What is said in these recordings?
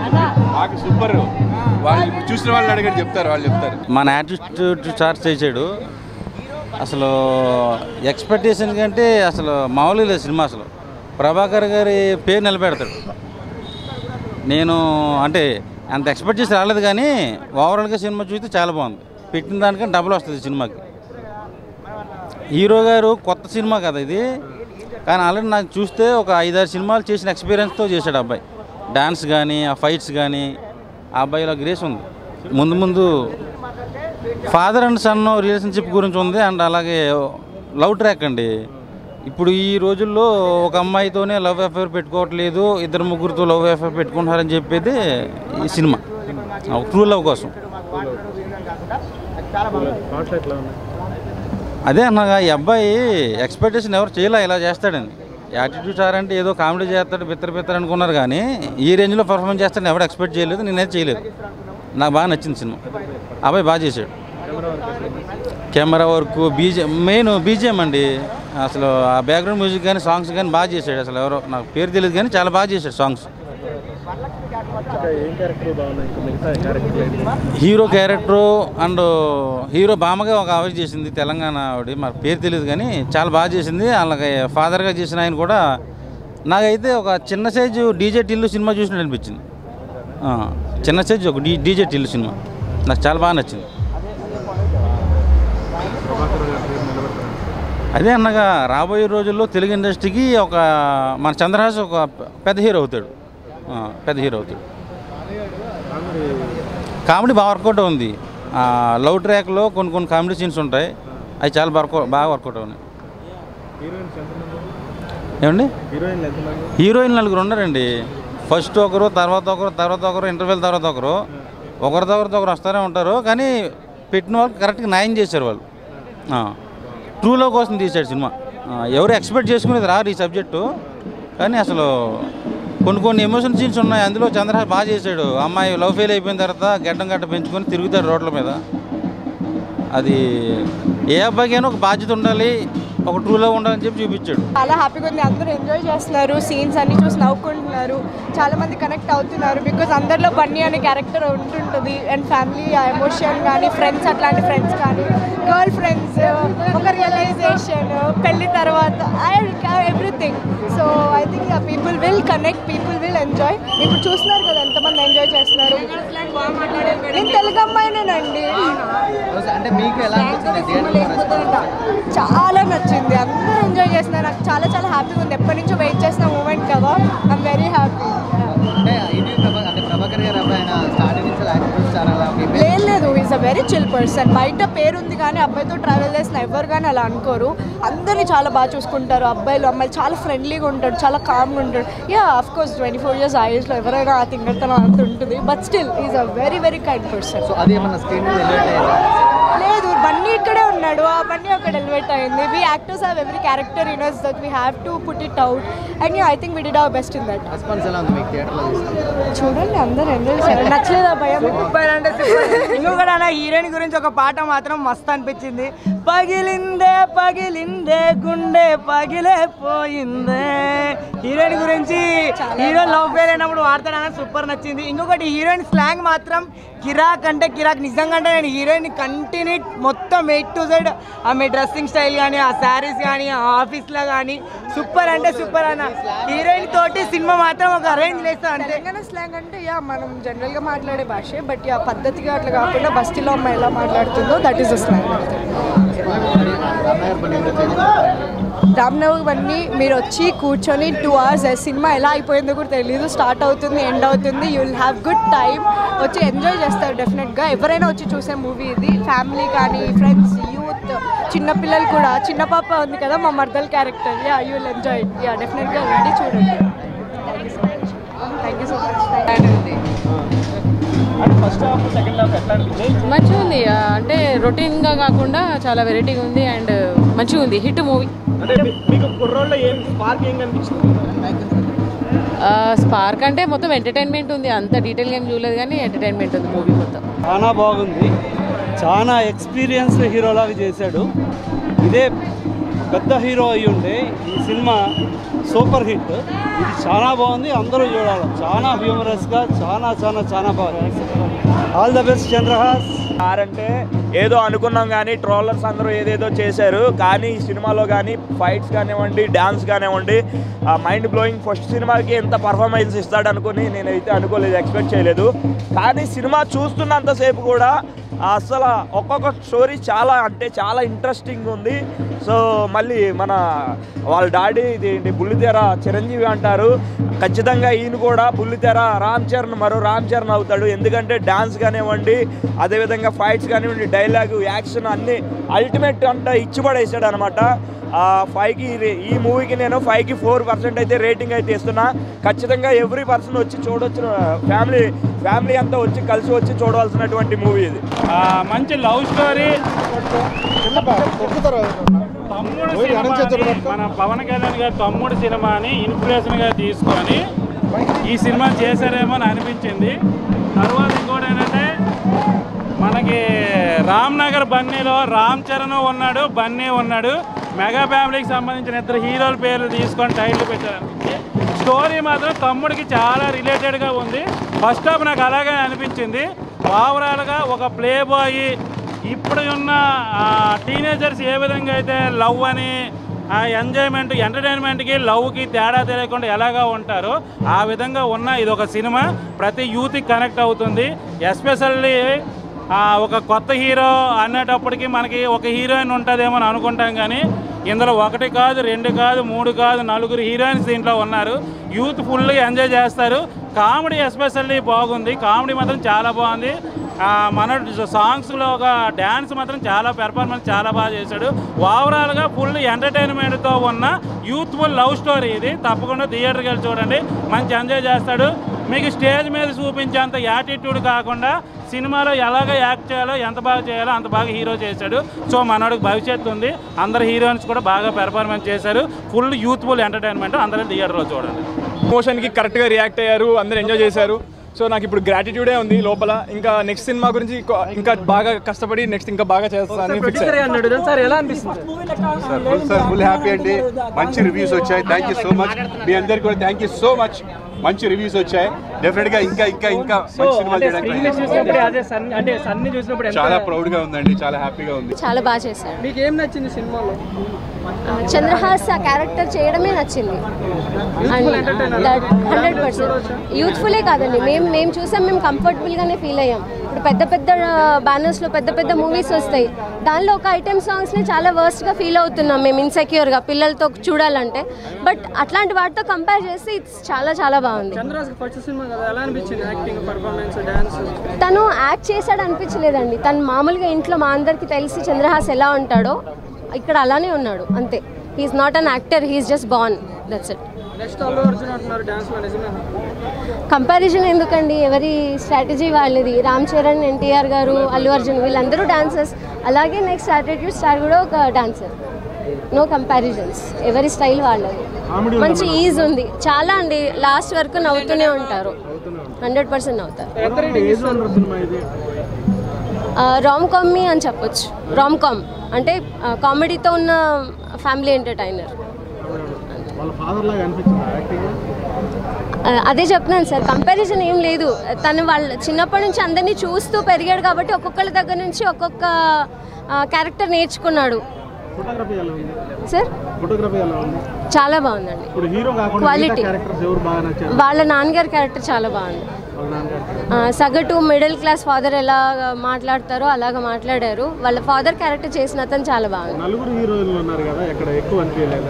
బాగా సూపర్ వాళ్ళు ఇప్పుడు చూసిన వాళ్ళు అడిగారు చెప్తారు వాళ్ళు చెప్తారు మన యాటిట్యూడ్ చార్జ్ చేసాడు అసలు ఎక్స్పెక్టేషన్ కంటే అసలు మామూలుగా లేదు సినిమా అసలు ప్రభాకర్ గారి పేరు నిలబెడతాడు నేను అంటే అంత ఎక్స్పెక్ట్ చేసి రాలేదు కానీ ఓవరాల్గా సినిమా చూస్తే చాలా బాగుంది పెట్టిన దానికన్నా డబుల్ వస్తుంది సినిమాకి హీరో గారు కొత్త సినిమా కదా ఇది కానీ ఆల్రెడీ నాకు చూస్తే ఒక ఐదారు సినిమాలు చేసిన ఎక్స్పీరియన్స్తో చేశాడు ఆ అబ్బాయి డాన్స్ కానీ ఆ ఫైట్స్ కానీ ఆ అబ్బాయిలో గ్రేస్ ఉంది ముందు ముందు ఫాదర్ అండ్ సన్ రిలేషన్షిప్ గురించి ఉంది అండ్ అలాగే లవ్ ట్రాక్ అండి ఇప్పుడు ఈ రోజుల్లో ఒక అమ్మాయితోనే లవ్ అఫేర్ పెట్టుకోవట్లేదు ఇద్దరు ముగ్గురితో లవ్ అఫేర్ పెట్టుకుంటున్నారని చెప్పేది ఈ సినిమా ట్రూ లవ్ కోసం అదే అన్నగా ఈ అబ్బాయి ఎక్స్పెక్టేషన్ ఎవరు చేయలే ఇలా చేస్తాడని యాటిట్యూడ్ సార్ అంటే ఏదో కామెడీ చేస్తాడు బిత్తర బిత్తర అనుకున్నారు కానీ ఈ రేంజ్లో పర్ఫార్మెన్స్ చేస్తాడని ఎవరు ఎక్స్పెక్ట్ చేయలేదు నేనైతే చేయలేదు నాకు బాగా నచ్చింది సినిమా అబ్బాయి బాగా చేశాడు కెమెరా వర్క్ బీజే మెయిన్ బీజిఎం అండి అసలు ఆ బ్యాక్గ్రౌండ్ మ్యూజిక్ కానీ సాంగ్స్ కానీ బాగా చేశాడు అసలు ఎవరో నాకు పేరు తెలియదు కానీ చాలా బాగా చేశాడు songs hero character and hero బామ్మగా ఒక ఆవిడ చేసింది తెలంగాణ ఆవిడ మరి పేరు తెలియదు కానీ చాలా బాగా చేసింది అలాగే ఫాదర్గా చేసిన ఆయన కూడా నాకైతే ఒక చిన్న సైజు డీజే టిల్లు సినిమా చూసినట్టు అనిపించింది ఆ, చిన్న సైజు ఒక డీ డీజే టిల్లు సినిమా నాకు చాలా బాగా నచ్చింది అదే అన్నగా రాబోయే రోజుల్లో తెలుగు ఇండస్ట్రీకి ఒక మన చంద్రహాస్ ఒక పెద్ద హీరో అవుతాడు ఆ, పెద్ద హీరో అవుతాడు కామెడీ బాగా వర్కౌట్ ఉంది ఆ, లవ్ ట్రాక్లో కొన్ని కొన్ని కామెడీ సీన్స్ ఉంటాయి అవి చాలా వర్కౌట్ బాగా వర్కౌట్ అవునాయి ఏమండి హీరోయిన్ నలుగురు ఉన్నారండి ఫస్ట్ ఒకరు తర్వాత ఒకరు తర్వాత ఒకరు ఇంటర్వెల్ తర్వాత ఒకరు ఒకరి తర్వాత ఒకరు వస్తూనే ఉంటారు కానీ పెట్టిన వాళ్ళకి కరెక్ట్గా న్యాయం చేశారు వాళ్ళు ట్రూ లవ్ కోసం తీశాడు సినిమా ఆ, ఎవరు ఎక్స్పెక్ట్ చేసుకునేది రారు ఈ సబ్జెక్టు కానీ అసలు కొన్ని కొన్ని ఎమోషన్ సీన్స్ ఉన్నాయి అందులో చంద్రహాస్ బాగా చేశాడు అమ్మాయి లవ్ ఫెయిల్ అయిపోయిన తర్వాత గడ్డం గడ్డ పెంచుకొని తిరుగుతాడు రోడ్ల మీద అది ఏ అబ్బాయికైనా ఒక బాధ్యత ఉండాలి ఒక ట్రూ లవ్ ఉండాలని చెప్పి చూపించాడు చాలా హ్యాపీగా ఉంది అందరూ ఎంజాయ్ చేస్తున్నారు సీన్స్ అన్ని చూసి నవ్వుకుంటున్నారు చాలా మంది కనెక్ట్ అవుతున్నారు బికాజ్ అందరిలో బన్నీ అనే క్యారెక్టర్ ఉంటుంటుంది అండ్ ఫ్యామిలీ ఎమోషన్ కానీ ఫ్రెండ్స్ అట్లాంటి ఫ్రెండ్స్ కానీ గర్ల్ ఫ్రెండ్స్ ఒక రియలైజేషన్ పెళ్లి తర్వాత everything so I think people will connect people will enjoy ఇప్పుడు చూస్తున్నారు కదా ఎంతమంది ఎంజాయ్ చేస్తున్నారు నేను తెలుగు అమ్మాయినేనండి అంటే మీకు ఎలా అనిపించింది థియేటర్ చాలా నచ్చింది అందరూ ఎంజాయ్ చేస్తున్నారు నాకు చాలా చాలా హ్యాపీగా ఉంది ఎప్పటి నుంచో వెయిట్ చేసిన మూమెంట్ కదా ఐమ్ వెరీ హ్యాపీ అంటే ఇది ప్రభా అంటే ప్రభాకర్ గారు అప్పుడు ఆయన స్టార్టింగ్ నుంచి యాక్టివ్ చాలా లేదు లేదు is a very chill person బయట పేరు ఉంది కానీ అబ్బాయితో ట్రావెల్ చేసిన ఎవరు కానీ అలా అనుకోరు అందరినీ చాలా బాగా చూసుకుంటారు అబ్బాయిలు అమ్మాయిలు చాలా ఫ్రెండ్లీగా ఉంటాడు చాలా కామ్గా ఉంటాడు yeah of course twenty four years ఆ ఏజ్లో ఎవరైనా ఆ తింగతనం అంత ఉంటుంది but still is a very very kind person so అది ఏమన్నా స్క్రీన్ మీద ఎలివేట్ అయ్యిందా లేదు బన్నీ ఇక్కడే ఉన్నాడు ఆ బన్నీ అక్కడ ఎలివేట్ అయింది we actors have every character in us that we have to put it out and I think we did our best in that response ఎలా ఉంది మీకు థియేటర్లో చూస్తే చూడండి అందరూ ఎంజాయ్ చేశారు నచ్చలేదా భయం సూపర్ అంటే ఇంకొకటి అన్న హీరోయిన్ గురించి ఒక పాట మాత్రం మస్తు అనిపించింది పగిలిందే పగిలిందే గుండె పగిలే పోయిందే హీరోయిన్ గురించి హీరోయిన్ లవ్ ఫెయిల్ అయినప్పుడు వాడతాడన్న సూపర్ నచ్చింది ఇంకొకటి హీరోయిన్ స్లాంగ్ మాత్రం కిరాక్ అంటే కిరాక్ నిజంగా అంటే నేను హీరోయిన్ కంటిన్యూ మొత్తం ఎయిట్ టు సైడ్ ఆమె డ్రెస్సింగ్ స్టైల్ కానీ ఆ శారీస్ కానీ ఆ ఆఫీస్లో కానీ సూపర్ అంటే సూపర్ అన్న హీరోయిన్ తోటి సినిమా మాత్రం ఒక అరేంజ్ చేస్తా అంతే తెలంగాణ స్లాంగ్ అంటే యా మనం జనరల్గా మాట్లాడే భాషే బట్ యా పద్ధతిగా అట్లా కాకుండా బస్తీలో అమ్మాయి ఎలా మాట్లాడుతుందో దట్ ఈస్ ద స్లాంగ్ రామయ్య బండి గురించి ఏం చెప్తారు? రామ్నవమి అన్నీ మీరు వచ్చి కూర్చొని టూ అవర్స్ సినిమా ఎలా అయిపోయిందో కూడా తెలియదు స్టార్ట్ అవుతుంది ఎండ్ అవుతుంది you will have good time వచ్చి ఎంజాయ్ చేస్తారు డెఫినెట్గా ఎవరైనా వచ్చి చూసే మూవీ ఇది ఫ్యామిలీ కానీ ఫ్రెండ్స్ యూత్ చిన్నపిల్లలు కూడా చిన్న పాప ఉంది కదా మా మర్దల్ character yeah you will enjoy yeah డెఫినెట్గా వెళ్ళి చూడండి thank you so much thank you మంచిగా ఉంది ఆ, అంటే రొటీన్గా కాకుండా చాలా వెరైటీగా ఉంది అండ్ మంచిగా ఉంది హిట్ మూవీ స్పార్క్ అంటే మొత్తం ఎంటర్టైన్మెంట్ ఉంది అంత డీటెయిల్గా ఏం చూడలేదు కానీ ఎంటర్టైన్మెంట్ ఉంది మూవీ మొత్తం చాలా బాగుంది చాలా ఎక్స్పీరియన్స్ హీరోలాగా చేశాడు ఇదే పెద్ద హీరో అయి ఉంటే ఈ సినిమా సూపర్ హిట్ ఇది చాలా బాగుంది అందరూ చూడాలి చాలా హ్యూమరస్గా చాలా చాలా చాలా బాగుంది ఆల్ ద బెస్ట్ చంద్రహాస్ అంటే ఏదో అనుకున్నాం కానీ ట్రోలర్స్ అందరూ ఏదేదో చేశారు కానీ ఈ సినిమాలో కానీ ఫైట్స్ కానివ్వండి డ్యాన్స్ కానివ్వండి మైండ్ బ్లోయింగ్ ఫస్ట్ సినిమాకి ఎంత పర్ఫార్మెన్స్ ఇస్తాడు అనుకుని నేనైతే అనుకోలేదు ఎక్స్పెక్ట్ చేయలేదు కానీ సినిమా చూస్తున్నంతసేపు కూడా అసలు ఒక్కొక్క స్టోరీ చాలా అంటే చాలా ఇంట్రెస్టింగ్ ఉంది సో మళ్ళీ మన వాళ్ళ డాడీ ఇది ఏంటి బుల్లితెర చిరంజీవి అంటారు ఖచ్చితంగా ఈయన కూడా బుల్లితెర రామ్ చరణ్ మరో రామ్ చరణ్ అవుతాడు ఎందుకంటే డాన్స్ కానివ్వండి అదేవిధంగా ఫైట్స్ కానివ్వండి డైలాగు యాక్షన్ అన్నీ అల్టిమేట్ అంతా ఇచ్చిపడేసాడు అనమాట ఫైవ్కి ఈ మూవీకి నేను ఫైవ్కి ఫోర్ పర్సెంట్ అయితే రేటింగ్ అయితే ఇస్తున్నా ఖచ్చితంగా ఎవ్రీ పర్సన్ వచ్చి చూడొచ్చు ఫ్యామిలీ ఫ్యామిలీ అంతా వచ్చి కలిసి వచ్చి చూడవలసినటువంటి మూవీ ఇది మంచి లవ్ స్టోరీ తమ్ముడు సినిమాని మన పవన్ కళ్యాణ్ గారి తమ్ముడు సినిమాని ఇన్స్పిరేషన్గా తీసుకొని ఈ సినిమా చేశారేమో అని అనిపించింది తర్వాత ఇంకోటి ఏంటంటే మనకి రామ్ నగర్ బన్నీలో రామ్ చరణ్ ఉన్నాడు బన్నీ ఉన్నాడు మెగా ఫ్యామిలీకి సంబంధించిన ఇద్దరు హీరోల పేర్లు తీసుకొని టైటిల్ పెట్టారు స్టోరీ మాత్రం తమ్ముడికి చాలా రిలేటెడ్గా ఉంది ఫస్ట్ హాఫ్ నాకు అలాగే అనిపించింది ఓవరాల్గా ఒక ప్లే బాయ్ ఇప్పుడు ఉన్న టీనేజర్స్ ఏ విధంగా అయితే లవ్ అని ఆ ఎంజాయ్మెంట్ ఎంటర్టైన్మెంట్కి లవ్కి తేడా తెలియకుండా ఎలాగా ఉంటారో ఆ విధంగా ఉన్న ఇది ఒక సినిమా ప్రతి యూత్కి కనెక్ట్ అవుతుంది ఎస్పెషల్లీ ఒక కొత్త హీరో అనేటప్పటికి మనకి ఒక హీరోయిన్ ఉంటుందేమో అని అనుకుంటాం కానీ ఇందులో ఒకటి కాదు రెండు కాదు మూడు కాదు నలుగురు హీరోయిన్స్ దీంట్లో ఉన్నారు యూత్ ఫుల్గా ఎంజాయ్ చేస్తారు కామెడీ ఎస్పెషల్లీ బాగుంది కామెడీ మాత్రం చాలా బాగుంది ఆ, మన సాంగ్స్లో ఒక డ్యాన్స్ మాత్రం చాలా పెర్ఫార్మెన్స్ చాలా బాగా చేశాడు ఓవరాల్గా ఫుల్ ఎంటర్టైన్మెంట్తో ఉన్న యూత్ఫుల్ లవ్ స్టోరీ ఇది తప్పకుండా థియేటర్కి వెళ్ళి చూడండి మంచి ఎంజాయ్ చేస్తాడు మీకు స్టేజ్ మీద చూపించేంత యాటిట్యూడ్ కాకుండా సినిమాలో ఎలాగ యాక్ట్ చేయాలో ఎంత బాగా చేయాలో అంత బాగా హీరో చేశాడు సో మనోడికి భవిష్యత్తు ఉంది అందరు హీరోయిన్స్ కూడా బాగా పెర్ఫార్మెన్స్ చేశారు ఫుల్ యూత్ఫుల్ ఎంటర్టైన్మెంట్ అందరూ థియేటర్లో చూడండి మోషన్కి కరెక్ట్గా రియాక్ట్ అయ్యారు అందరూ ఎంజాయ్ చేశారు సో నాకు ఇప్పుడు గ్రాటిట్యూడే ఉంది లోపల ఇంకా నెక్స్ట్ సినిమా గురించి ఇంకో- ఇంకా బాగా కష్టపడి నెక్స్ట్ ఇంకా బాగా చేస్తానని ఫిక్స్ అయ్యాను సార్ ఎలా అనిపిస్తుంది sir full sir full happy అండి మంచి రివ్యూస్ వచ్చాయి థ్యాంక్ యూ సో మచ్ మీ అందరికి కూడా థ్యాంక్ యూ సో మచ్ మంచి రివ్యూస్ వచ్చాయి డెఫినెట్ గా ఇంకా ఇంకా ఇంకా మంచి సినిమా చేయడానికి try చేస్తాం. అదే సన్ అంటే సన్ని చూసినప్పుడు ఎంత- చాలా ప్రౌడ్ గా ఉందండి చాలా హ్యాపీగా ఉంది చాలా బాగా చేశాడు మీకు ఏం నచ్చింది సినిమాలో ఆ, చంద్రహాస్ ఆ క్యారెక్టర్ చేయడమే నచ్చింది హండ్రెడ్ పర్సెంట్ యూత్ఫుల్లే కాదండి మేము మేము చూసాం మేము కంఫర్టబుల్గానే ఫీల్ అయ్యాం ఇప్పుడు పెద్ద పెద్ద బ్యానర్స్లో పెద్ద పెద్ద మూవీస్ వస్తాయి దానిలో ఒక ఐటెం సాంగ్స్ని చాలా వర్స్ట్గా ఫీల్ అవుతున్నాం మేము ఇన్సెక్యూర్గా పిల్లలతో చూడాలంటే బట్ అట్లాంటి వాటితో కంపేర్ చేస్తే ఇట్స్ చాలా చాలా బాగుంది చంద్రరాజ్ ఫస్ట్ సినిమా కదా ఎలా అనిపించింది యాక్టింగ్ పర్ఫార్మెన్స్ డాన్స్ తను యాక్ట్ చేశాడు అనిపించలేదండి తను మామూలుగా ఇంట్లో మా అందరికీ తెలిసి చంద్రహాస్ ఎలా ఉంటాడో ఇక్కడ అలానే ఉన్నాడు అంతే he's not an actor he's just born that's it next Allu Arjun అంటున్నారు డాన్స్ లో నిజమే కంపారిజన్ ఎందుకండి ఎవరి స్ట్రాటజీ వాళ్ళది రామ్ చరణ్ ఎన్టీఆర్ గారు అల్లు అర్జున్ వీళ్ళందరూ డాన్సర్స్ అలాగే నెక్స్ట్ యాటిట్యూడ్ స్టార్ కూడా ఒక డాన్సర్ నో కంపారిజన్స్ ఎవరి స్టైల్ వాళ్ళది మంచి ఈజ్ ఉంది చాలా అండి లాస్ట్ వరకు నవ్వుతూనే ఉంటారు హండ్రెడ్ పర్సెంట్ నవ్వుతారు ఎంత రేటింగ్ ఇస్తున్నారు సినిమా ఇది రామ్ కామీ అని చెప్పొచ్చు రామ్ కామ్ అంటే కామెడీతో ఉన్న ఫ్యామిలీ ఎంటర్టైనర్ వాళ్ళ ఫాదర్ లాగా అనిపించింది యాక్టింగ్ అదే చెప్తున్నాను సార్ కంపారిజన్ ఏం లేదు తను వాళ్ళ చిన్నప్పటి నుంచి అందరినీ చూస్తూ పెరిగాడు కాబట్టి ఒక్కొక్కరి దగ్గర నుంచి ఒక్కొక్క క్యారెక్టర్ నేర్చుకున్నాడు ఫోటోగ్రఫీ ఎలా ఉంది సార్ ఫోటోగ్రఫీ ఎలా ఉంది చాలా బాగుందండి ఇప్పుడు హీరో కాకుండా Quality. క్యారెక్టర్స్ ఎవరు బాగా నచ్చారు వాళ్ళ నాన్నగారి క్యారెక్టర్ చాలా బాగుంది వాళ్ళ నాన్నగారు ఆ, సగటు మిడిల్ క్లాస్ ఫాదర్ ఎలా మాట్లాడతారో అలాగ మాట్లాడారు వాళ్ళ ఫాదర్ క్యారెక్టర్ చేసిన అతను చాలా బాగుంది నలుగురు హీరోయిన్లు ఉన్నారు కదా ఎక్కడ ఎక్కువ అనిపించలేదు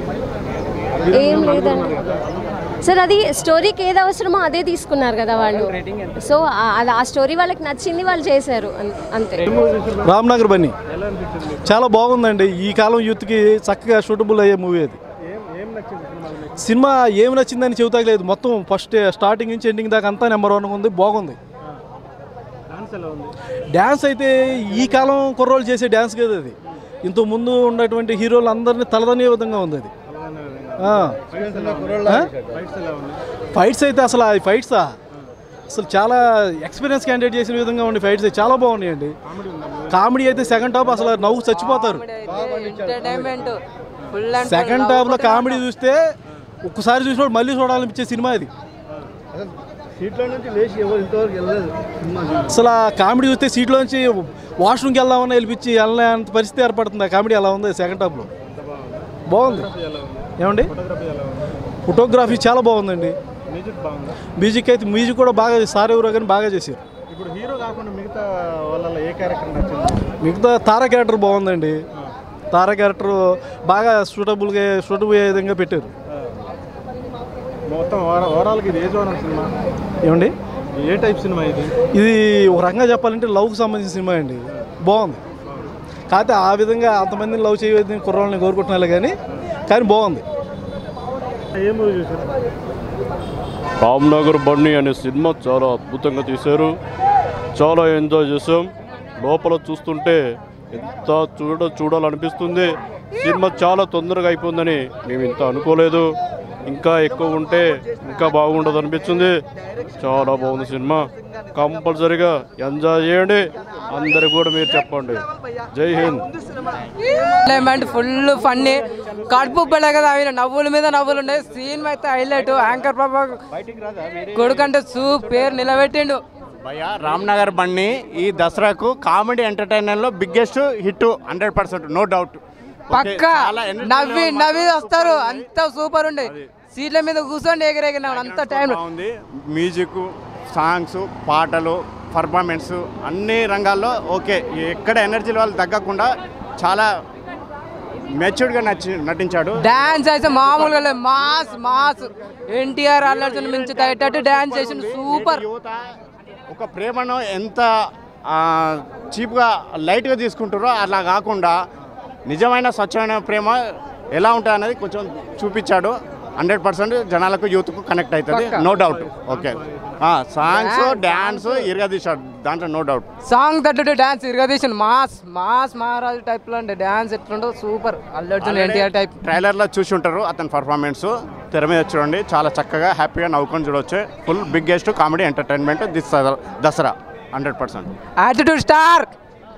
ఏం లేదండి సార్ అది స్టోరీకి ఏది అవసరమో అదే తీసుకున్నారు కదా వాళ్ళు సో ఆ- అది ఆ స్టోరీ వాళ్ళకి నచ్చింది వాళ్ళు చేశారు అన్- అంతే రామ్నగర్ బన్నీ చాలా బాగుందండి ఈ కాలం యూత్కి చక్కగా షూటబుల్ అయ్యే మూవీ అది ఏం నచ్చింది సినిమాలో సినిమా ఏం నచ్చిందని చెబుతాక లేదు మొత్తం ఫస్ట్ స్టార్టింగ్ నుంచి ఎండింగ్ దాకా అంతా నెంబర్ వన్ ఉంది బాగుంది డాన్స్ ఎలా ఉంది డ్యాన్స్ అయితే ఈ కాలం కుర్రోళ్ళు చేసే డ్యాన్స్ కదా అది ఇంత ముందు ఉన్నటువంటి హీరోలు అందరినీ తలదనే విధంగా ఉంది అది ఆ. ఆ? ఫైట్స్ ఎలా ఉంది ఫైట్స్ అయితే అసలు ఆ ఫైట్సా అసలు చాలా ఎక్స్పీరియన్స్ క్యాండిడేట్ చేసిన విధంగా ఉండే ఫైట్స్ చాలా బాగున్నాయండి కామెడీ అయితే సెకండ్ టాప్ అసలు నవ్వు చచ్చిపోతారు ఎంటర్టైన్మెంట్ ఫుల్ సెకండ్ టాప్ లో కామెడీ చూస్తే ఒక్కసారి చూసినప్పుడు మళ్ళీ చూడాలనిపించే సినిమా ఇది సీట్లో నుంచి లేచి ఎవరు ఇంతవరకు వెళ్ళలేదు సినిమా అసలు ఆ కామెడీ చూస్తే సీట్లోంచి వాష్రూమ్కి వెళ్దామని వెళ్ళిపించి వెళ్ళలేంత పరిస్థితి ఏర్పడుతుంది ఆ కామెడీ అలా ఉంది సెకండ్ హాఫ్లో బాగుంది ఏమండి ఫోటోగ్రఫీ చాలా బాగుందండి మ్యూజిక్ బాగుంది మ్యూజిక్ అయితే మ్యూజిక్ కూడా బాగా సార్ ఎవరో కానీ బాగా చేశారు ఇప్పుడు హీరో కాకుండా మిగతా వాళ్ళ ఏ క్యారెక్టర్ నచ్చింది మిగతా తారా క్యారెక్టర్ బాగుందండి తారా క్యారెక్టర్ బాగా సూటబుల్గా సూటబుల్ అయ్యే విధంగా పెట్టారు మొత్తం ఓవరా- ఓవరాల్కి ఇది ఏ జోనర్ సినిమా ఏమండి ఏ టైప్ సినిమా ఇది ఇది ఒక రకంగా చెప్పాలంటే లవ్కి సంబంధించిన సినిమా అండి బాగుంది కాకపోతే ఆ విధంగా అంతమందిని లవ్ చేయవద్దని కుర్రాళ్ళని కోరుకుంటున్నారు కానీ కానీ బాగుంది ఏ మూవీ చూసారు రామ్నగర్ బన్నీ అనే సినిమా చాలా అద్భుతంగా తీశారు చాలా ఎంజాయ్ చేసాం లోపల చూస్తుంటే ఎంత చూడ చూడాలనిపిస్తుంది సినిమా చాలా తొందరగా అయిపోయిందని మేము ఇంత అనుకోలేదు ఇంకా ఎక్కువ ఉంటే ఇంకా బాగుండదు అనిపిస్తుంది చాలా బాగుంది సినిమా కంపల్సరీగా ఎంజాయ్ చేయండి అందరికి కూడా మీరు చెప్పండి జై హింద్ ఎంటర్టైన్మెంట్ ఫుల్ ఫన్నీ కడుపు పడే కదా ఆయన నవ్వుల మీద నవ్వులు ఉన్నాయి సీన్ అయితే హైలైట్ యాంకర్ పాప కొడుకంటే సూప్ పేరు నిలబెట్టిండు భయ్య రామ్నగర్ బండి ఈ దసరాకు కామెడీ ఎంటర్టైనర్లో biggest hit hundred percent no doubt పక్క నవ్వి నవ్వి వస్తారు అంత సూపర్ ఉండే సీట్ల మీద కూర్చొని ఎగిరెగిన అంత టైం బాగుంది మ్యూజిక్ సాంగ్స్ పాటలు పర్ఫార్మెన్స్ అన్ని రంగాల్లో ఓకే ఎక్కడ ఎనర్జీ వాళ్ళు తగ్గకుండా చాలా మెచ్యూర్డ్గా నచ్చి నటించాడు డాన్స్ అయితే మామూలుగా లేదు మాస్ మాస్ ఎన్టీఆర్ అల్లర్జున్ మించి తగ్గట్టు డాన్స్ చేసిండు సూపర్ ఒక ప్రేమను ఎంత ఆ, చీప్గా లైట్గా తీసుకుంటారో అలా కాకుండా నిజమైన స్వచ్ఛమైన ప్రేమ ఎలా ఉంటుంది అనేది కొంచెం చూపించాడు హండ్రెడ్ పర్సెంట్ జనాలకు యూత్కు కనెక్ట్ అవుతుంది పక్కా. No doubt okay songs dance ఇరగదీశాడు దాంట్లో నో డౌట్ సాంగ్ తగ్గట్టు డాన్స్ ఇరగదీసిండు మాస్ మాస్ మహారాజు టైప్ లో ఉండే dance ఎట్లుండో super Allu Arjun NTR type ట్రైలర్లో చూసి ఉంటారు అతని పర్ఫార్మెన్స్ తెర మీద చూడండి చాలా చక్కగా హ్యాపీగా నవ్వుకొని చూడవచ్చు full biggest comedy entertainment this Dasara hundred percent attitude star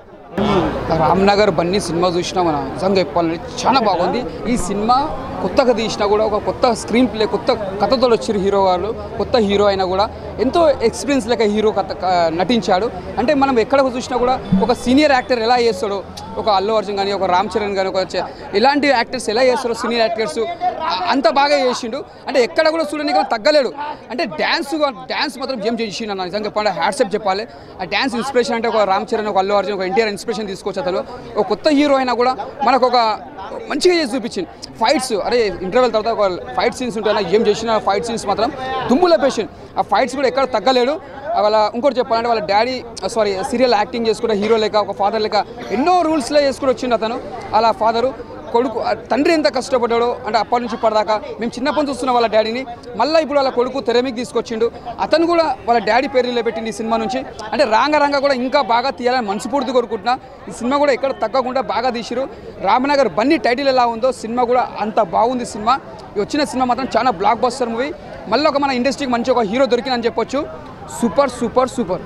Ramnagar Bunny cinema చూసినా మన నిజంగా చెప్పాలంటే చాలా బాగుంది ఈ సినిమా కొత్తగా తీసినా కూడా ఒక కొత్త స్క్రీన్ ప్లే కొత్త కథతో వచ్చారు హీరో వాళ్ళు కొత్త హీరో అయినా కూడా ఎంతో ఎక్స్పీరియన్స్ లేక హీరో కథ క- నటించాడు అంటే మనం ఎక్కడ చూసినా కూడా ఒక సీనియర్ యాక్టర్ ఎలా చేస్తాడో ఒక అల్లు అర్జున్ కానీ ఒక రామ్ చరణ్ కానీ ఒక చ- ఇలాంటి యాక్టర్స్ ఎలా చేస్తారో సీనియర్ యాక్టర్స్ అంత బాగా చేసిండు అంటే ఎక్కడ కూడా చూడడానికి తగ్గలేడు అంటే డ్యాన్స్ డ్యాన్స్ మాత్రం ఏం చేసిండు అన్న నిజంగా చెప్పాలి హ్యాట్సప్ చెప్పాలి ఆ డ్యాన్స్ ఇన్స్పిరేషన్ అంటే ఒక రామ్ చరణ్ ఒక అల్లు అర్జున్ ఒక ఎన్టీఆర్ ఇన్స్పిరేషన్ తీసుకొచ్చి అతను ఒక కొత్త హీరో అయినా కూడా మనకు ఒక మంచిగా చేసి చూపించింది ఫైట్స్ అరే ఇంటర్వెల్ తర్వాత ఒక ఫైట్ సీన్స్ ఉంటాయి ఏం చేసిన ఫైట్ సీన్స్ మాత్రం దుమ్ముల పేషెంట్ ఆ ఫైట్స్ కూడా ఎక్కడ తగ్గలేడు వాళ్ళ ఇంకోటి చెప్పాలంటే వాళ్ళ డాడీ సారీ సీరియల్ యాక్టింగ్ చేసుకుంటే హీరో లెక్క ఒక ఫాదర్ లెక్క ఎన్నో రూల్స్లో చేసుకుని వచ్చిండు అతను అలా ఫాదరు కొడుకు ఆ తండ్రి ఎంత కష్టపడ్డాడో అంటే అప్పటి నుంచి ఇప్పటిదాకా మేము చిన్నప్పటి నుంచి చూస్తున్నాం వాళ్ళ డాడీని మళ్ళీ ఇప్పుడు వాళ్ళ కొడుకు తెరమికి తీసుకొచ్చిండు అతను కూడా వాళ్ళ డాడీ పేరు నిలబెట్టింది ఈ సినిమా నుంచి అంటే రాంగ రాంగ కూడా ఇంకా బాగా తీయాలని మనస్ఫూర్తి కోరుకుంటున్నా ఈ సినిమా కూడా ఎక్కడ తగ్గకుండా బాగా తీసిరు రామనగర్ బన్నీ టైటిల్ ఎలా ఉందో సినిమా కూడా అంత బాగుంది సినిమా ఈ వచ్చిన సినిమా మాత్రం చాలా బ్లాక్ బస్టర్ మూవీ మళ్ళీ ఒక మన ఇండస్ట్రీకి మంచి ఒక హీరో దొరికిందని చెప్పొచ్చు సూపర్ సూపర్ సూపర్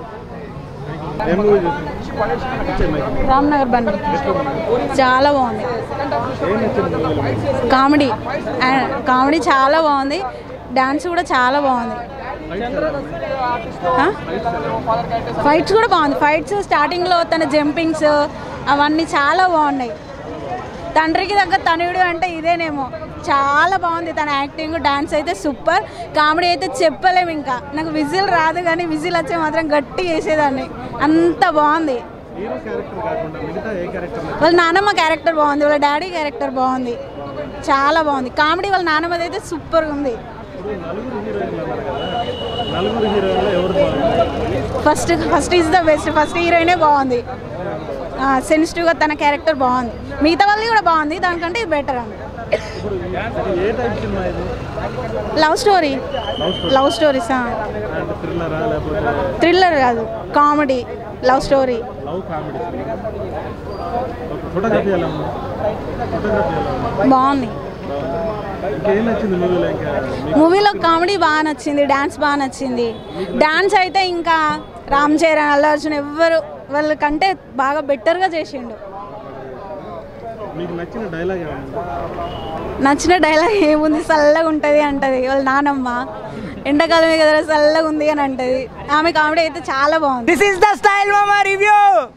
ఏ మూవీ చూసారు రామ్నగర్ బండి చాలా బాగుంది కామెడీ అండ్ కామెడీ చాలా బాగుంది డాన్స్ కూడా చాలా బాగుంది ఆ? ఫైట్స్ కూడా బాగుంది ఫైట్స్ స్టార్టింగ్లో తన జంపింగ్స్ అవన్నీ చాలా బాగున్నాయి తండ్రికి తగ్గ తనయుడు అంటే ఇదేనేమో చాలా బాగుంది తన యాక్టింగ్ డాన్స్ అయితే సూపర్ కామెడీ అయితే చెప్పలేము ఇంకా నాకు విజిల్ రాదు కానీ విజిల్ వచ్చే మాత్రం గట్టి చేసేదాన్ని అంత బాగుంది హీరో క్యారెక్టర్ కాకుండా మిగతా ఏ క్యారెక్టర్ వాళ్ళ నానమ్మ క్యారెక్టర్ బాగుంది వాళ్ళ డాడీ క్యారెక్టర్ బాగుంది చాలా బాగుంది కామెడీ వాళ్ళ నానమ్మది అయితే సూపర్గా ఉంది ఇప్పుడు నలుగురు హీరోయిన్లు అన్నారు కదా నలుగురు హీరోయిన్లో ఎవరు బాగుంది first first is the best first హీరోయినే బాగుంది సెన్సిటివ్గా తన క్యారెక్టర్ బాగుంది మిగతా వాళ్ళది కూడా బాగుంది దానికంటే ఇది బెటర్ అండి ఇప్పుడు ఇది ఏ టైప్ సినిమా ఇది లవ్ స్టోరీ లవ్ స్టోరీస్ అంటే థ్రిల్లరా లేకపోతే థ్రిల్లర్ కాదు comedy love story love comedy photography ఎలా ఉంది ఫోటోగ్రఫీ ఎలా ఉంది బాగుంది ఇంకేం నచ్చింది మూవీలో ఇంకా మీకు? మూవీలో కామెడీ బాగా నచ్చింది డాన్స్ బాగా నచ్చింది డాన్స్ అయితే ఇంకా రామ్ చరణ్ అల్లు అర్జున్ ఎవ్వరు వాళ్ళకంటే బాగా బెటర్గా చేసిండు మీకు నచ్చిన డైలాగ్ ఏమన్నా నచ్చిన డైలాగ్ ఏముంది చల్లగా ఉంటుంది అంటది వాళ్ళ నానమ్మ ఎండాకాలమే కదా చల్లగా ఉంది అని అంటది ఆమె కామెడీ అయితే చాలా బాగుంది దిస్ ఇస్ ద స్టైల్ మామా రివ్యూ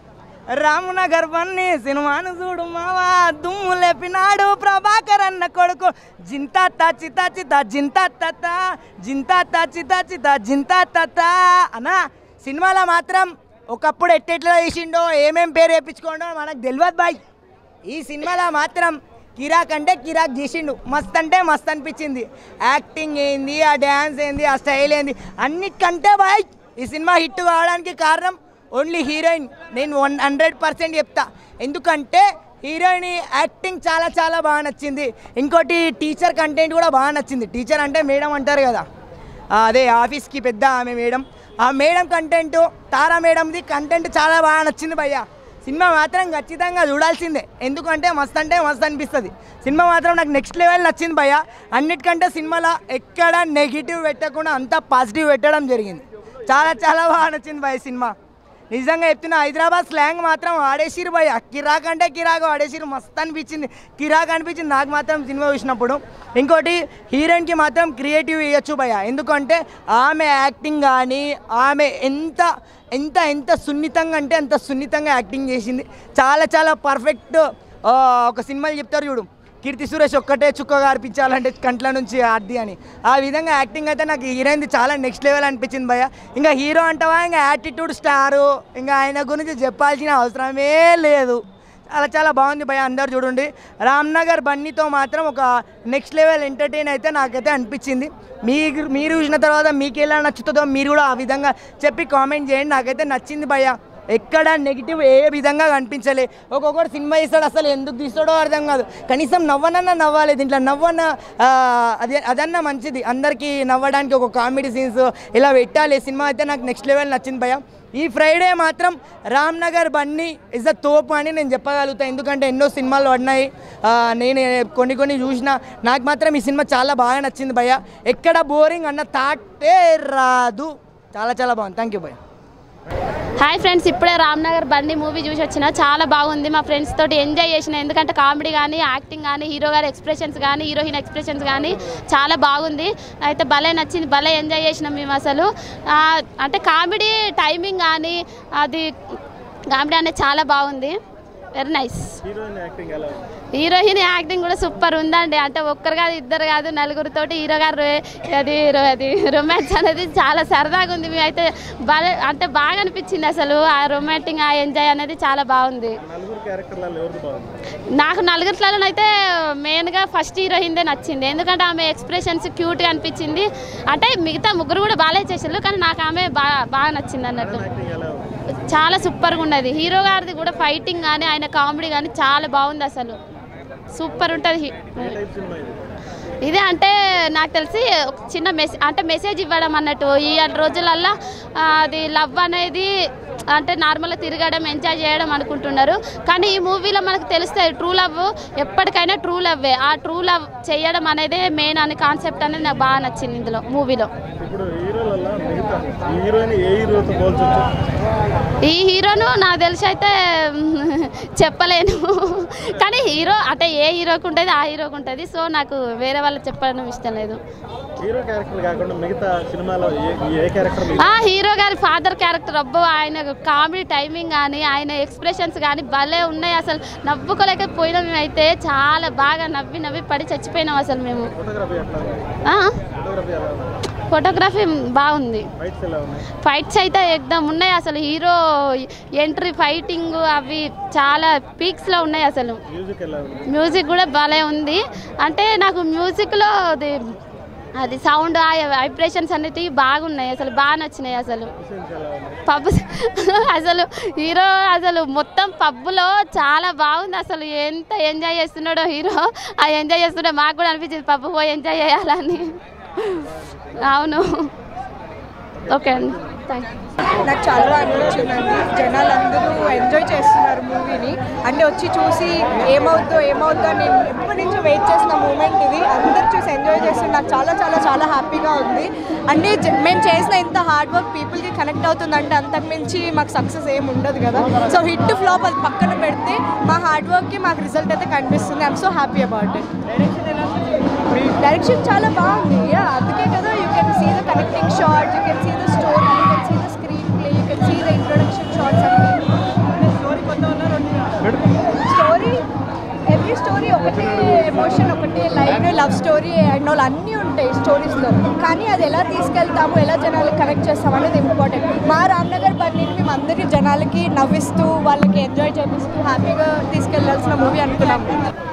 రామనగర్ బన్నీ సినిమాను చూడు మావా దుమ్ము లేపినాడు ప్రభాకర్ అన్న కొడుకు జింతా తచ్చి తచ్చి త జింతా తత జింతా తచ్చి తచ్చి త జింతా తత అన్నా సినిమాలో మాత్రం ఒకప్పుడు ఎట్టెట్లో వేసిండో ఏమేం పేరు వేయించుకోండో మనకు తెలియదు బాయ్ ఈ సినిమాలో మాత్రం కిరాక్ అంటే కిరాక్ చేసిండు మస్త్ అంటే మస్త్ అనిపించింది యాక్టింగ్ ఏంది ఆ డ్యాన్స్ ఏంది ఆ స్టైల్ ఏంది అన్నిటికంటే బాయ్ ఈ సినిమా హిట్ కావడానికి కారణం ఓన్లీ హీరోయిన్ నేను వన్ హండ్రెడ్ పర్సెంట్ చెప్తా ఎందుకంటే హీరోయిన్ యాక్టింగ్ చాలా చాలా బాగా నచ్చింది ఇంకోటి టీచర్ కంటెంట్ కూడా బాగా నచ్చింది టీచర్ అంటే మేడం అంటారు కదా ఆ, అదే ఆఫీస్కి పెద్ద ఆమె మేడం ఆ మేడం కంటెంట్ తారా మేడంది కంటెంట్ చాలా బాగా నచ్చింది భయ్య సినిమా మాత్రం ఖచ్చితంగా చూడాల్సిందే ఎందుకంటే మస్త్ అంటే మస్త్ అనిపిస్తుంది సినిమా మాత్రం నాకు నెక్స్ట్ లెవెల్ నచ్చింది భయ్య అన్నిటికంటే సినిమాలో ఎక్కడ నెగిటివ్ పెట్టకుండా అంతా పాజిటివ్ పెట్టడం జరిగింది చాలా చాలా బాగా నచ్చింది భయ్య సినిమా నిజంగా చెప్తున్నా హైదరాబాద్ స్లాంగ్ మాత్రం ఆడేసిరు భయ్య కిరాక్ అంటే కిరాక్ ఆడేసిరు మస్త్ అనిపించింది కిరాక్ అనిపించింది నాకు మాత్రం సినిమా చూసినప్పుడు ఇంకోటి హీరోయిన్కి మాత్రం క్రియేటివ్ ఇవ్వచ్చు భయ్య ఎందుకంటే ఆమె యాక్టింగ్ కానీ ఆమె ఎంత ఎంత ఎంత సున్నితంగా అంటే అంత సున్నితంగా యాక్టింగ్ చేసింది చాలా చాలా పర్ఫెక్ట్ ఒక సినిమాలు చెప్తారు చూడు కీర్తి సురేష్ ఒక్కటే చుక్క గారిపించాలంటే కంట్ల నుంచి ఆర్ది అని ఆ విధంగా యాక్టింగ్ అయితే నాకు హీరోయిన్ది చాలా నెక్స్ట్ లెవెల్ అనిపించింది భయ్య ఇంకా హీరో అంటావా ఇంకా యాటిట్యూడ్ స్టారు ఇంకా ఆయన గురించి చెప్పాల్సిన అవసరమే లేదు చాలా చాలా బాగుంది భయ్య అందరు చూడండి రామ్నగర్ బన్నీతో మాత్రం ఒక నెక్స్ట్ లెవెల్ ఎంటర్టైన్ అయితే నాకైతే అనిపించింది మీరు మీరు చూసిన తర్వాత మీకు ఎలా నచ్చుతుందో మీరు కూడా ఆ విధంగా చెప్పి కామెంట్ చేయండి నాకైతే నచ్చింది భయ్య ఎక్కడ నెగిటివ్ ఏ విధంగా కనిపించలే ఒక్కొక్కరు సినిమా ఇస్తాడు అసలు ఎందుకు తీస్తాడో అర్థం కాదు కనీసం నవ్వనన్నా నవ్వాలి దీంట్లో నవ్వన్న ఆ, అదే అదన్నా మంచిది అందరికీ నవ్వడానికి ఒక కామెడీ సీన్స్ ఇలా పెట్టాలి సినిమా అయితే నాకు నెక్స్ట్ లెవెల్ నచ్చింది భయ ఈ ఫ్రైడే మాత్రం Ram Nagar Bunny is the తోపు అని నేను చెప్పగలుగుతాను ఎందుకంటే ఎన్నో సినిమాలు పడినాయి ఆ, నేను కొన్ని కొన్ని చూసిన నాకు మాత్రం ఈ సినిమా చాలా బాగా నచ్చింది భయ్య ఎక్కడ బోరింగ్ అన్న థాటే రాదు చాలా చాలా బాగుంది థ్యాంక్ యూ భయ్య హాయ్ ఫ్రెండ్స్ ఇప్పుడే రామ్నగర్ బండి మూవీ చూసి వచ్చిన చాలా బాగుంది మా ఫ్రెండ్స్ తోటి ఎంజాయ్ చేసిన ఎందుకంటే కామెడీ కానీ యాక్టింగ్ కానీ హీరో గారి ఎక్స్ప్రెషన్స్ కానీ హీరోయిన్ ఎక్స్ప్రెషన్స్ కానీ చాలా బాగుంది అయితే భలే నచ్చింది భలే ఎంజాయ్ చేసినాం మేము అసలు ఆ, అంటే కామెడీ టైమింగ్ కానీ అది కామెడీ అనేది చాలా బాగుంది వెరీ నైస్ హీరోయిన్ యాక్టింగ్ ఎలా ఉంది హీరోయిన్ యాక్టింగ్ కూడా సూపర్ ఉందండి అంటే ఒక్కరు కాదు ఇద్దరు కాదు నలుగురితోటి హీరో గారు అది అది రొమాన్స్ అనేది చాలా సరదాగా ఉంది మేమైతే బాగా అంటే బాగా అనిపించింది అసలు ఆ రొమాంటిక్ ఆ ఎంజాయ్ అనేది చాలా బాగుంది నలుగురు క్యారెక్టర్లలో ఎవరిది బాగుంది నాకు నలుగురిలో అయితే మెయిన్గా ఫస్ట్ హీరోయిన్దే నచ్చింది ఎందుకంటే ఆమె ఎక్స్ప్రెషన్స్ క్యూట్గా అనిపించింది అంటే మిగతా ముగ్గురు కూడా బాగా చేసారు కానీ నాకు ఆమె బాగా బాగా నచ్చింది అన్నట్టు చాలా సూపర్గా ఉన్నది హీరో గారిది కూడా ఫైటింగ్ కానీ ఆయన కామెడీ కానీ చాలా బాగుంది అసలు సూపర్ ఉంటుంది ఇదే అంటే నాకు తెలిసి ఒక చిన్న మెసేజ్ అంటే మెసేజ్ ఇవ్వడం అన్నట్టు ఈ రోజులల్లో ఆ, అది లవ్ అనేది అంటే నార్మల్గా తిరగడం ఎంజాయ్ చేయడం అనుకుంటున్నారు కానీ ఈ మూవీలో మనకు తెలుస్తుంది ట్రూ లవ్ ఎప్పటికైనా ట్రూ లవ్వే ఆ ట్రూ లవ్ చేయడం అనేది మెయిన్ అనే కాన్సెప్ట్ అనేది నాకు బాగా నచ్చింది ఇందులో మూవీలో ఇప్పుడు హీరోలలో మిగతా ఈ హీరోయిన్ ఏ హీరోతో పోల్చొచ్చు ఈ హీరోను నాకు తెలిసి అయితే మ్, చెప్పలేను కానీ హీరో అంటే ఏ హీరోకి ఉంటుంది ఆ హీరోకి ఉంటుంది సో నాకు వేరే వాళ్ళు చెప్పడం ఇష్టం లేదు హీరో క్యారెక్టర్ కాకుండా మిగతా సినిమాలో ఏ ఏ క్యారెక్టర్ ఆ హీరో గారి ఫాదర్ క్యారెక్టర్ అబ్బో ఆయన కామెడీ టైమింగ్ కానీ ఆయన ఎక్స్ప్రెషన్స్ కానీ భలే ఉన్నాయి అసలు నవ్వుకోలేకపోయినా మేమైతే చాలా బాగా నవ్వి నవ్వి పడి చచ్చిపోయినాం అసలు మేము ఫోటోగ్రఫీ ఎట్లా ఉంది ఆ? ఫోటోగ్రఫీ ఎలా ఉంది ఫోటోగ్రఫీ బాగుంది ఫైట్స్ ఎలా ఉన్నాయి ఫైట్స్ అయితే ఎక్దమ్ ఉన్నాయి అసలు హీరో ఎంట్రీ ఫైటింగ్ అవి చాలా పీక్స్లో ఉన్నాయి అసలు మ్యూజిక్ ఎలా ఉంది మ్యూజిక్ కూడా భలే ఉంది అంటే నాకు మ్యూజిక్లో అది అది సౌండ్ ఆ వైబ్రేషన్స్ అనేటివి బాగున్నాయి అసలు బాగా నచ్చినాయి అసలు పబ్ అసలు హీరో అసలు మొత్తం పబ్బులో చాలా బాగుంది అసలు ఎంత ఎంజాయ్ చేస్తున్నాడో హీరో ఆ ఎంజాయ్ చేస్తుంటే మాకు కూడా అనిపించింది పబ్బు పోయి ఎంజాయ్ చేయాలని అవును ఓకే అండి థ్యాంక్ నాకు చాలా బాగా అనిపించిందండి జనాలు అందరూ ఎంజాయ్ చేస్తున్నారు మూవీని అంటే వచ్చి చూసి ఏమవుద్దో ఏమవుద్దో అని నేను ఎప్పటి నుంచో వెయిట్ చేసిన మూమెంట్ ఇది అందరు చూసి ఎంజాయ్ చేస్తున్నారు నాకు చాలా చాలా చాలా హ్యాపీగా ఉంది అంటే జ- మేము చేసిన ఇంత హార్డ్ వర్క్ పీపుల్కి కనెక్ట్ అవుతుందంటే అంతకు మించి మాకు సక్సెస్ ఏమి ఉండదు కదా సో హిట్ ఫ్లాప్ అది పక్కన పెడితే మా హార్డ్ వర్క్కి మాకు రిజల్ట్ అయితే కనిపిస్తుంది I'm so happy about it direction చాలా బాగుంది యా అందుకే కదా you can see the connecting short you can see the story you can see the screenplay you can see the introduction shorts అన్ని story every story ఒకటే emotion ఒకటే life love story and వాళ్ళు అన్నీ ఉంటాయి స్టోరీస్లో కానీ అది ఎలా తీసుకెళ్తాము ఎలా జనాలకు కనెక్ట్ చేస్తాము అనేది ఇంపార్టెంట్ మా రామ్నగర్ బన్నీని మేము అందరి జనాలకి నవ్విస్తూ వాళ్ళకి ఎంజాయ్ చేపిస్తూ హ్యాపీగా తీసుకెళ్లాల్సిన మూవీ అనుకున్నాము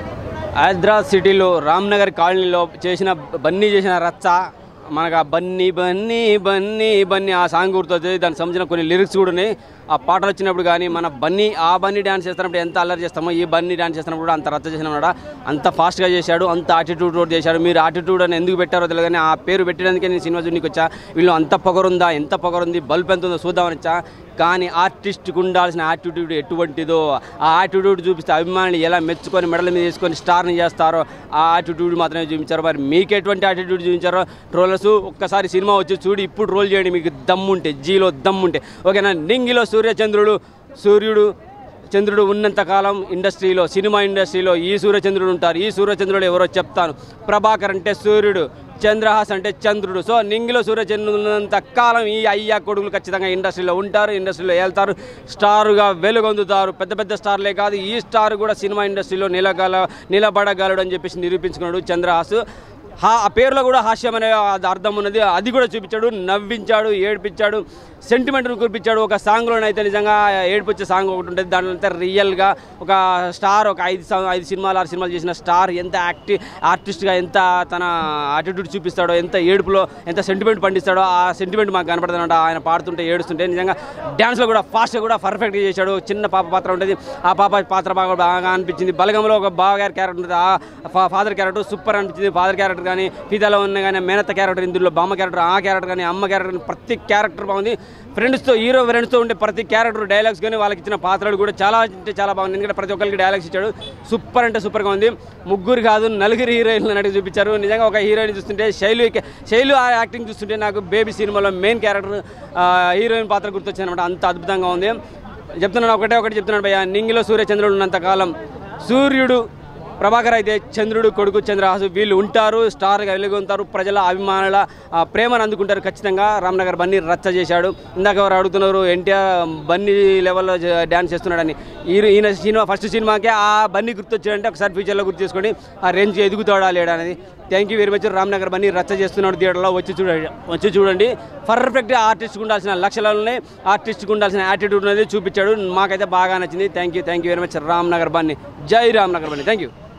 హైదరాబాద్ సిటీలో రామ్నగర్ కాలనీలో చేసిన బన్నీ చేసిన రచ్చ మనకు ఆ బన్నీ బన్నీ బన్నీ బన్నీ ఆ సాంగ్ గుర్తొచ్చేది దానికి సంబంధించిన కొన్ని లిరిక్స్ కూడా ఉన్నాయి ఆ పాటలు వచ్చినప్పుడు కానీ మన బన్నీ ఆ బన్నీ డ్యాన్స్ చేస్తున్నప్పుడు ఎంత అల్లరి చేస్తామో ఈ బన్నీ డ్యాన్స్ చేస్తున్నప్పుడు కూడా అంత రచ్చ చేసినాడు అంత ఫాస్ట్గా చేశాడు అంత ఆటిట్యూడ్ రోడ్ చేశాడు మీరు ఆటిట్యూడ్ అని ఎందుకు పెట్టారో తెలియదు కానీ ఆ పేరు పెట్టడానికే నేను సినిమా చూడడానికి వచ్చా వీళ్ళు అంత పొగరుందా ఎంత పొగరుంది బల్బ్ ఎంత ఉందో చూద్దామని వచ్చా కానీ ఆర్టిస్ట్కి ఉండాల్సిన యాటిట్యూడ్ ఎటువంటిదో ఆ యాటిట్యూడ్ చూపిస్తే అభిమానులు ఎలా మెచ్చుకొని మెడల మీద వేసుకొని స్టార్ని చేస్తారో ఆ యాటిట్యూడ్ మాత్రమే చూపించారు మరి మీకు ఎటువంటి యాటిట్యూడ్ చూపించారో ట్రోలర్స్ ఒక్కసారి సినిమా వచ్చి చూడి ఇప్పుడు రోల్ చేయండి మీకు దమ్ముంటే జీలో దమ్ముంటే ఓకేనా నింగిలో సూర్యచంద్రుడు సూర్యుడు చంద్రుడు ఉన్నంతకాలం ఇండస్ట్రీలో సినిమా ఇండస్ట్రీలో ఈ సూర్యచంద్రుడు ఉంటారు ఈ సూర్యచంద్రుడు ఎవరో చెప్తాను ప్రభాకర్ అంటే సూర్యుడు చంద్రహాస్ అంటే చంద్రుడు సో నింగిలో సూర్యచంద్రుడు ఉన్నంత కాలం ఈ అయ్యా కొడుకులు ఖచ్చితంగా ఇండస్ట్రీలో ఉంటారు ఇండస్ట్రీలో వెళ్తారు స్టారుగా వెలుగొందుతారు పెద్ద పెద్ద స్టార్లే కాదు ఈ స్టార్ కూడా సినిమా ఇండస్ట్రీలో నిలగల నిలబడగలడు అని చెప్పేసి నిరూపించుకున్నాడు చంద్రహాస్ హా ఆ పేరులో కూడా హాస్యం అనే అది అర్థం ఉన్నది అది కూడా చూపించాడు నవ్వించాడు ఏడిపించాడు సెంటిమెంట్ను కురిపించాడు ఒక సాంగ్లోనైతే నిజంగా ఏడిపించే సాంగ్ ఒకటి ఉంటుంది దాంట్లో అయితే రియల్గా ఒక స్టార్ ఒక ఐదు సం- ఐదు సినిమాలు ఆరు సినిమాలు చేసిన స్టార్ ఎంత యాక్టి ఆర్టిస్ట్గా ఎంత తన యాటిట్యూడ్ చూపిస్తాడో ఎంత ఏడుపులో ఎంత సెంటిమెంట్ పండిస్తాడో ఆ సెంటిమెంట్ మాకు కనపడుతుందంట ఆయన పాడుతుంటే ఏడుస్తుంటే నిజంగా డ్యాన్స్లో కూడా ఫాస్ట్గా కూడా పర్ఫెక్ట్గా చేశాడు చిన్న పాప పాత్ర ఉంటుంది ఆ పాప పాత్ర బాగా బాగా అనిపించింది బలగంలో ఒక బావ గారి క్యారెక్టర్ ఉంటుంది ఆ ఫాదర్ క్యారెక్టర్ సూపర్ అనిపించింది ఫాదర్ క్యారెక్టర్ కానీ ఫీదాలో ఉన్న కానీ మేనత్త క్యారెక్టర్ ఇందులో బామ్మ క్యారెక్టర్ ఆ క్యారెక్టర్ కానీ అమ్మ క్యారెక్టర్ కానీ ప్రతి క్యారెక్టర్ బాగుంది ఫ్రెండ్స్తో హీరో ఫ్రెండ్స్తో ఉండే ప్రతి క్యారెక్టర్ డైలాగ్స్ కానీ వాళ్ళకి ఇచ్చిన పాత్రలు కూడా చాలా అంటే చాలా బాగుంది ఎందుకంటే ప్రతి ఒక్కరికి డైలాగ్స్ ఇచ్చాడు సూపర్ అంటే సూపర్గా ఉంది ముగ్గురు కాదు నలుగురు హీరోయిన్లు నడిగి చూపించారు నిజంగా ఒక హీరోయిన్ చూస్తుంటే శైలు శైలు ఆ యాక్టింగ్ చూస్తుంటే నాకు బేబీ సినిమాలో మెయిన్ క్యారెక్టర్ హీరోయిన్ పాత్ర గుర్తొచ్చింది అనమాట అంత అద్భుతంగా ఉంది చెప్తున్నాను ఒకటే ఒకటి చెప్తున్నాను భయ్య నింగిలో సూర్యచంద్రుడు ఉన్నంతకాలం సూర్యుడు ప్రభాకర్ అయితే చంద్రుడు కొడుకు చంద్రహాసు వీళ్ళు ఉంటారు స్టార్గా వెలుగొంటారు ప్రజల అభిమానుల ఆ, ప్రేమను అందుకుంటారు ఖచ్చితంగా రామ్నగర్ బన్నీ రచ్చ చేశాడు ఇందాక ఎవరు అడుగుతున్నారు ఎన్టీఆర్ బన్నీ లెవెల్లో జ- డ్యాన్స్ చేస్తున్నాడని ఈ ఈయన సినిమా ఫస్ట్ సినిమాకే ఆ బన్నీ గుర్తొచ్చాడంటే ఒకసారి ఫ్యూచర్లో గుర్తు చేసుకోండి ఆ రేంజ్ ఎదుగుతాడా లేడా అనేది thank you very much Ramnagar Bunny రచ్చ చేస్తున్నాడు థియేటర్లో వచ్చి చూడండి వచ్చి చూడండి పర్ఫెక్ట్ ఆర్టిస్ట్కి ఉండాల్సిన లక్షణాలు ఉన్నాయి ఆర్టిస్ట్కి ఉండాల్సిన యాటిట్యూడ్ అనేది చూపించాడు మాకైతే బాగా నచ్చింది thank you thank you very much Ramnagar Bunny జై రామ్నగర్ బన్నీ థ్యాంక్ యూ